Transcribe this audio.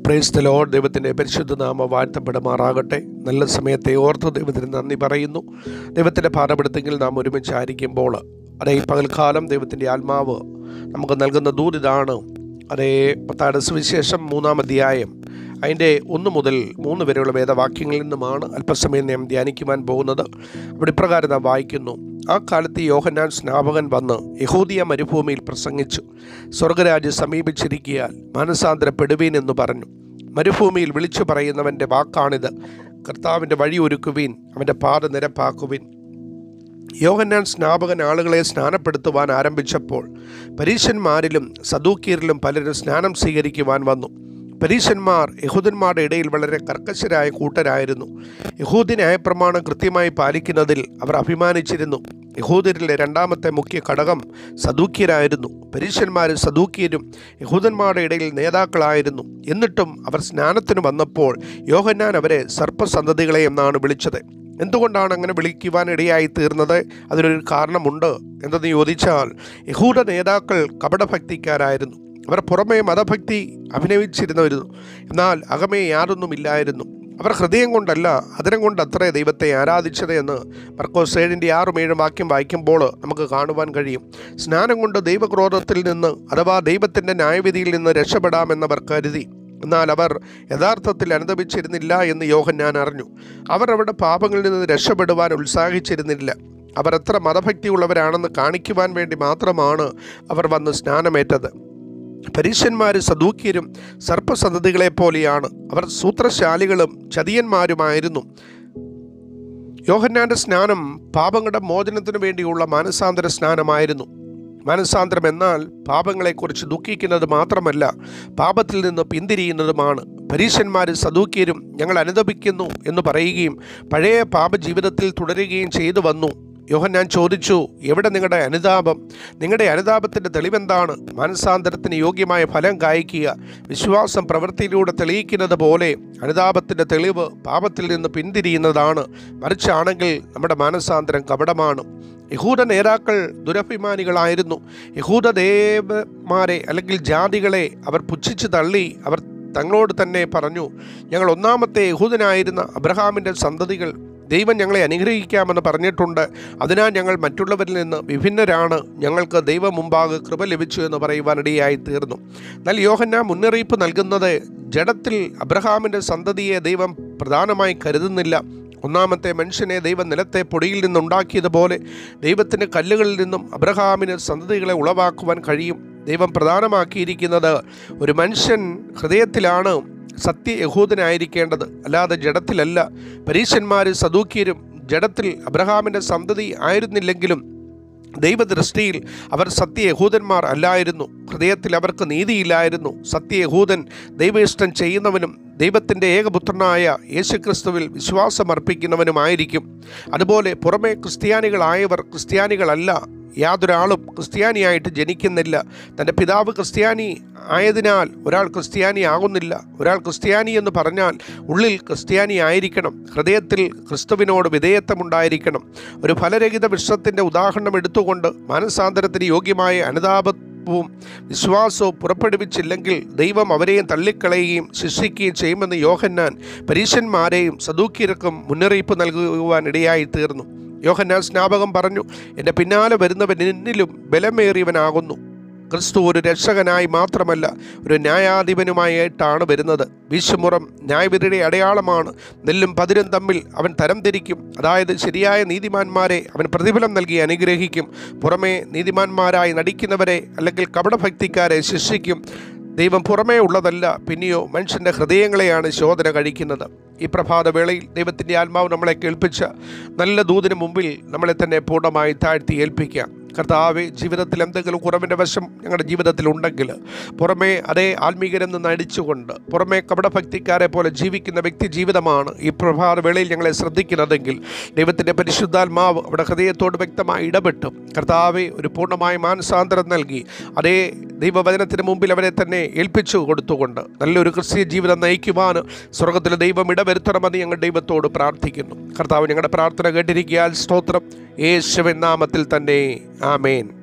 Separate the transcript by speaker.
Speaker 1: praise load ദൈവത്തിൻ്റെ പരിശുദ്ധ നാമ വാഴ്ത്തപ്പെടുമാറാകട്ടെ നല്ല സമയത്തെ ഓർത്ത് ദൈവത്തിന് നന്ദി പറയുന്നു ദൈവത്തിൻ്റെ പാഠപ്പെടുത്തെങ്കിൽ നാം ഒരുമിച്ചായിരിക്കുമ്പോൾ അതേ ഈ പകൽക്കാലം ദൈവത്തിൻ്റെ ആത്മാവ് നമുക്ക് നൽകുന്ന ദൂരിതാണ് അതേ പത്താട് സുവിശേഷം മൂന്നാം അധ്യായം അതിൻ്റെ ഒന്ന് മുതൽ മൂന്ന് വരെയുള്ള വേദവാക്യങ്ങളിൽ നിന്നുമാണ് അല്പസമയം നാം ധ്യാനിക്കുവാൻ പോകുന്നത് അവിടെ ഇപ്രകാരം നാം വായിക്കുന്നു ആ കാലത്ത് യോഹന്നാൻ സ്നാപകൻ വന്ന് യഹൂദിയ മരുഭൂമിയിൽ പ്രസംഗിച്ചു സ്വർഗരാജ്യം സമീപിച്ചിരിക്കിയാൽ മാനസാന്തരപ്പെടുവീൻ എന്ന് പറഞ്ഞു മരുഭൂമിയിൽ വിളിച്ചു പറയുന്നവൻ്റെ വാക്കാണിത് കർത്താവിൻ്റെ വഴി ഒരുക്കുവീൻ അവൻ്റെ പാത നിരപ്പാക്കുവിൻ യോഹന്നാൻ സ്നാപകൻ ആളുകളെ സ്നാനപ്പെടുത്തുവാൻ ആരംഭിച്ചപ്പോൾ പരീശന്മാരിലും സദൂക്കീരിലും പലരും സ്നാനം സ്വീകരിക്കുവാൻ വന്നു പരീശന്മാർ യഹൂദന്മാരുടെ ഇടയിൽ വളരെ കർക്കശരായ കൂട്ടരായിരുന്നു യഹൂദി ന്യായപ്രമാണം കൃത്യമായി പാലിക്കുന്നതിൽ അവർ അഭിമാനിച്ചിരുന്നു യഹൂദരിലെ രണ്ടാമത്തെ മുഖ്യ ഘടകം സദൂക്യരായിരുന്നു പരീശന്മാരും സദൂക്യരും യഹൂദന്മാരുടെ ഇടയിൽ നേതാക്കളായിരുന്നു എന്നിട്ടും അവർ സ്നാനത്തിന് വന്നപ്പോൾ യോഹന്നാൻ അവരെ സർപ്പസന്തതികളെ എന്നാണ് വിളിച്ചത് എന്തുകൊണ്ടാണ് അങ്ങനെ വിളിക്കുവാൻ ഇടയായി തീർന്നത് അതിനൊരു കാരണമുണ്ട് എന്തെന്ന് ചോദിച്ചാൽ യഹൂദ നേതാക്കൾ കപടഭക്തിക്കാരായിരുന്നു അവർ പുറമേ മതഭക്തി അഭിനയിച്ചിരുന്നവരുന്നു എന്നാൽ അകമേ യാതൊന്നുമില്ലായിരുന്നു അവർ ഹൃദയം കൊണ്ടല്ല അതിരം കൊണ്ട് അത്രേ ദൈവത്തെ ആരാധിച്ചത് എന്ന് മർക്കോസ് ഏഴിൻ്റെ ആറും ഏഴും വാക്യം വായിക്കുമ്പോൾ നമുക്ക് കാണുവാൻ കഴിയും സ്നാനം കൊണ്ട് ദൈവക്രോധത്തിൽ നിന്ന് അഥവാ ദൈവത്തിൻ്റെ ന്യായവിധിയിൽ നിന്ന് രക്ഷപ്പെടാമെന്നവർ കരുതി എന്നാൽ അവർ യഥാർത്ഥത്തിൽ അനുദപിച്ചിരുന്നില്ല എന്ന് യോഹന്നാൻ അറിഞ്ഞു അവർ അവരുടെ പാപങ്ങളിൽ നിന്ന് രക്ഷപ്പെടുവാൻ ഉത്സാഹിച്ചിരുന്നില്ല അവർ എത്ര മതഭക്തിയുള്ളവരാണെന്ന് കാണിക്കുവാൻ വേണ്ടി മാത്രമാണ് അവർ വന്ന് സ്നാനമേറ്റത് പരീശന്മാർ സദൂക്യരും സർപ്പസന്തതികളെ പോലെയാണ് അവർ സൂത്രശാലികളും ചതിയന്മാരുമായിരുന്നു യോഹന്നാന്റെ സ്നാനം പാപങ്ങളുടെ മോചനത്തിനു വേണ്ടിയുള്ള മാനസാന്തര സ്നാനമായിരുന്നു മനസ്സാന്തരം എന്നാൽ പാപങ്ങളെക്കുറിച്ച് ദുഃഖിക്കുന്നത് മാത്രമല്ല പാപത്തിൽ നിന്ന് പിന്തിരിയുന്നതുമാണ് പരീശന്മാരും സദൂക്യരും ഞങ്ങൾ അനുദപിക്കുന്നു എന്ന് പറയുകയും പഴയ പാപജീവിതത്തിൽ തുടരുകയും ചെയ്തു വന്നു യോഹന്നാൻ ചോദിച്ചു എവിടെ നിങ്ങളുടെ അനുതാപം നിങ്ങളുടെ അനുതാപത്തിൻ്റെ തെളിവെന്താണ് മനസ്സാന്തരത്തിന് യോഗ്യമായ ഫലം കായ്ക്കുക വിശ്വാസം പ്രവൃത്തിയിലൂടെ തെളിയിക്കുന്നത് പോലെ അനുതാപത്തിൻ്റെ തെളിവ് പാപത്തിൽ നിന്ന് പിന്തിരിയുന്നതാണ് മറിച്ചാണെങ്കിൽ നമ്മുടെ മനസ്സാന്തരം കപടമാണ് യഹൂദ നേതാക്കൾ ദുരഭിമാനികളായിരുന്നു യഹൂദ ദേവന്മാരെ അല്ലെങ്കിൽ ജാതികളെ അവർ പുച്ഛിച്ച് തള്ളി അവർ തങ്ങളോട് തന്നെ പറഞ്ഞു ഞങ്ങൾ ഒന്നാമത്തെ യഹൂദനായിരുന്ന അബ്രഹാമിൻ്റെ സന്തതികൾ ദൈവം ഞങ്ങളെ അനുഗ്രഹിക്കാമെന്ന് പറഞ്ഞിട്ടുണ്ട് അതിനാൽ ഞങ്ങൾ മറ്റുള്ളവരിൽ നിന്ന് വിഭിന്നരാണ് ഞങ്ങൾക്ക് ദൈവം മുമ്പാകെ കൃപ ലഭിച്ചു എന്ന് പറയുവാനിടയായി തീർന്നു എന്നാൽ യോഹന്ന മുന്നറിയിപ്പ് നൽകുന്നത് ജഡത്തിൽ അബ്രഹാമിൻ്റെ സന്തതിയെ ദൈവം പ്രധാനമായി കരുതുന്നില്ല ഒന്നാമത്തെ മനുഷ്യനെ ദൈവം നിലത്തെ പൊടിയിൽ നിന്നുണ്ടാക്കിയതുപോലെ ദൈവത്തിൻ്റെ കല്ലുകളിൽ നിന്നും അബ്രഹാമിന് സന്തതികളെ ഉളവാക്കുവാൻ കഴിയും ദൈവം പ്രധാനമാക്കിയിരിക്കുന്നത് ഒരു മനുഷ്യൻ ഹൃദയത്തിലാണ് സത്യ യഹൂദനായിരിക്കേണ്ടത് അല്ലാതെ ജഡത്തിലല്ല പരീശന്മാരും സദൂക്യരും ജഡത്തിൽ അബ്രഹാമിൻ്റെ സന്തതി ആയിരുന്നില്ലെങ്കിലും ദൈവദൃഷ്ടിയിൽ അവർ സത്യ യഹൂദന്മാർ അല്ലായിരുന്നു ഹൃദയത്തിൽ അവർക്ക് നീതിയില്ലായിരുന്നു സത്യ യഹൂദൻ ദൈവേഷ്ടം ചെയ്യുന്നവനും ദൈവത്തിൻ്റെ ഏകപുത്രനായ യേശുക്രിസ്തുവിൽ വിശ്വാസമർപ്പിക്കുന്നവനുമായിരിക്കും അതുപോലെ പുറമേ ക്രിസ്ത്യാനികളായവർ ക്രിസ്ത്യാനികളല്ല യാതൊരാളും ക്രിസ്ത്യാനിയായിട്ട് ജനിക്കുന്നില്ല തൻ്റെ പിതാവ് ക്രിസ്ത്യാനി ആയതിനാൽ ഒരാൾ ക്രിസ്ത്യാനി ആകുന്നില്ല ഒരാൾ ക്രിസ്ത്യാനി എന്ന് പറഞ്ഞാൽ ഉള്ളിൽ ക്രിസ്ത്യാനി ആയിരിക്കണം ഹൃദയത്തിൽ ക്രിസ്തുവിനോട് വിധേയത്വമുണ്ടായിരിക്കണം ഒരു ഫലരഹിത വിശ്വത്തിൻ്റെ ഉദാഹരണം എടുത്തുകൊണ്ട് മാനസാന്തരത്തിന് യോഗ്യമായ അനുതാപവും വിശ്വാസവും പുറപ്പെടുവിച്ചില്ലെങ്കിൽ ദൈവം അവരെയും തള്ളിക്കളയുകയും ശിക്ഷിക്കുകയും ചെയ്യുമെന്ന് യോഹന്നാൻ പരീശന്മാരെയും സദൂക്കിയർക്കും മുന്നറിയിപ്പ് നൽകുവാൻ ഇടയായി തീർന്നു യോഹന്നാൻ സ്നാപകം പറഞ്ഞു എൻ്റെ പിന്നാലെ വരുന്നവൻ എന്നിലും ബലമേറിയവനാകുന്നു ക്രിസ്തു ഒരു രക്ഷകനായി മാത്രമല്ല ഒരു ന്യായാധിപനുമായിട്ടാണ് വരുന്നത് വീശുമുറം ന്യായവിധിയുടെ അടയാളമാണ് നെല്ലും പതിരും തമ്മിൽ അവൻ തരംതിരിക്കും അതായത് ശരിയായ നീതിമാന്മാരെ അവൻ പ്രതിഫലം നൽകി അനുഗ്രഹിക്കും പുറമേ നീതിമാന്മാരായി നടിക്കുന്നവരെ അല്ലെങ്കിൽ കപടഭക്തിക്കാരെ ശിക്ഷിക്കും ദൈവം പുറമേ ഉള്ളതല്ല പിന്നെയോ മനുഷ്യൻ്റെ ഹൃദയങ്ങളെയാണ് ശോധന കഴിക്കുന്നത് ഈ പ്രഭാതവേളയിൽ ദൈവത്തിൻ്റെ ആത്മാവ് നമ്മളെ കേൾപ്പിച്ച നല്ല ദൂതിന് മുമ്പിൽ നമ്മളെ തന്നെ പൂർണ്ണമായി താഴ്ത്തി ഏൽപ്പിക്കാം കർത്താവെ ജീവിതത്തിൽ എന്തെങ്കിലും കുറവിൻ്റെ വശം ഞങ്ങളുടെ ജീവിതത്തിൽ ഉണ്ടെങ്കിൽ പുറമേ അതേ ആത്മീകരെന്ന് നടിച്ചുകൊണ്ട് പുറമേ കപടഭക്തിക്കാരെ പോലെ ജീവിക്കുന്ന വ്യക്തി ജീവിതമാണ് ഈ പ്രഭാത വേളയിൽ ഞങ്ങളെ ശ്രദ്ധിക്കുന്നതെങ്കിൽ ദൈവത്തിൻ്റെ പരിശുദ്ധാത്മാവ് അവിടെ ഹൃദയത്തോട് വ്യക്തമായി ഇടപെട്ടും കർത്താവെ ഒരു പൂർണ്ണമായ മാനസാന്തരം നൽകി അതേ ദൈവവചനത്തിന് മുമ്പിൽ അവരെ തന്നെ ഏൽപ്പിച്ചു കൊടുത്തുകൊണ്ട് നല്ലൊരു ക്രിസ്തീയ ജീവിതം നയിക്കുവാൻ സ്വർഗത്തിലെ ദൈവം ഇടവരുത്തണമെന്ന് ഞങ്ങൾ ദൈവത്തോട് പ്രാർത്ഥിക്കുന്നു കർത്താവ് ഞങ്ങളുടെ പ്രാർത്ഥന കേട്ടിരിക്കാൻ സ്തോത്രം യേശുവിൻ നാമത്തിൽ തന്നെ ആമേൻ